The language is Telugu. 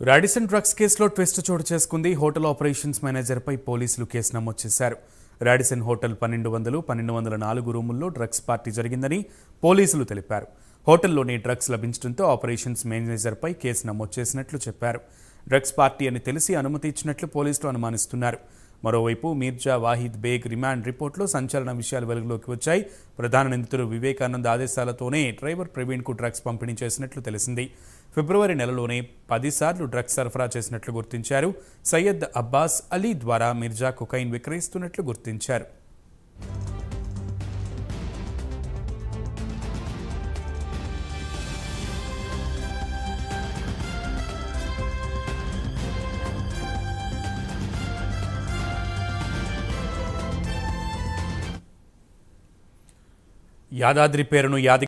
రాడిసన్ డ్రగ్స్ కేసులో ట్విస్ట్ చోటు చేసుకుంది హోటల్ ఆపరేషన్స్ మేనేజర్పై పోలీసులు కేసు నమోదు చేశారు రాడిసన్ హోటల్ పన్నెండు వందలు పన్నెండు వందల నాలుగు రూముల్లో డ్రగ్స్ పార్టీ జరిగిందని పోలీసులు తెలిపారు హోటల్లోని డ్రగ్స్ లభించడంతో ఆపరేషన్స్ మేనేజర్పై కేసు నమోదు చేసినట్లు చెప్పారు డ్రగ్స్ పార్టీ అని తెలిసి అనుమతి ఇచ్చినట్లు పోలీసులు అనుమానిస్తున్నారు మరోవైపు మీర్జా వాహిద్ బేగ్ రిమాండ్ రిపోర్టులో సంచలన విషయాలు వెలుగులోకి వచ్చాయి ప్రధాన నిందితుడు వివేకానంద్ ఆదేశాలతోనే డ్రైవర్ ప్రవీణ్కు డ్రగ్స్ పంపిణీ చేసినట్లు తెలిసింది ఫిబ్రవరి నెలలోనే పదిసార్లు డ్రగ్స్ సరఫరా చేసినట్లు గుర్తించారు సయ్యద్ అబ్బాస్ అలీ ద్వారా మిర్జా కొకైన్ విక్రయిస్తున్నట్లు గుర్తించారు యాదాద్రి పేరును యాది